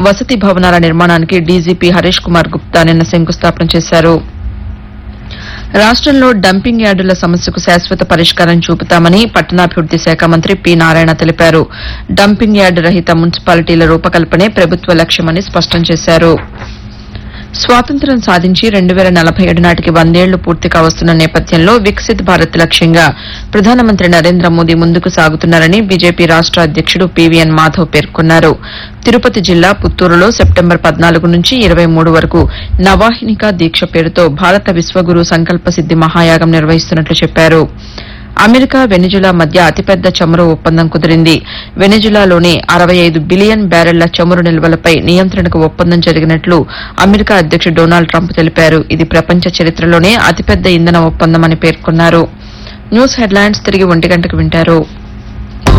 వసతి భవనాల నిర్మాణానికి డీజీపీ హరీష్ కుమార్ గుప్తా నిన్న శంకుస్థాపన చేశారు రాష్టంలో డంపింగ్ యార్డుల సమస్యకు శాశ్వత పరిష్కారం చూపుతామని పట్టణాభివృద్ది శాఖ మంత్రి పి నారాయణ తెలిపారు డంపింగ్ యార్డు రహిత మున్సిపాలిటీల రూపకల్పనే ప్రభుత్వ లక్ష్యమని స్పష్టం చేశారు స్వాతంత్ర్యం సాధించి రెండు వేల నలభై ఏడు నాటికి వందేళ్లు పూర్తి కావస్తున్న నేపథ్యంలో వికసిత్ భారత్ లక్ష్యంగా ప్రధానమంత్రి నరేంద్ర మోదీ ముందుకు సాగుతున్నారని బీజేపీ రాష్ట అధ్యక్షుడు పీవీఎన్ మాధవ్ పేర్కొన్నారు తిరుపతి జిల్లా పుత్తూరులో సెప్టెంబర్ పద్నాలుగు నుంచి ఇరవై మూడు వరకు నవాహినికా దీక్ష పేరుతో భారత విశ్వగురు సంకల్ప సిద్ది మహాయాగం నిర్వహిస్తున్నట్లు చెప్పారు అమెరికా వెనిజులా మధ్య అతిపెద్ద చమురు ఒప్పందం కుదిరింది వెనిజులాలోని అరవై ఐదు బిలియన్ బ్యారెళ్ల చమురు నిల్వలపై నియంత్రణకు ఒప్పందం జరిగినట్లు అమెరికా అధ్యక్షుడు డొనాల్డ్ ట్రంప్ తెలిపారు ఇది ప్రపంచ చరిత్రలోనే అతిపెద్ద ఇంధన ఒప్పందమని పేర్కొన్నారు న్యూస్ హెడ్లైన్స్ తిరిగి ఒంటి గంటకు వింటారు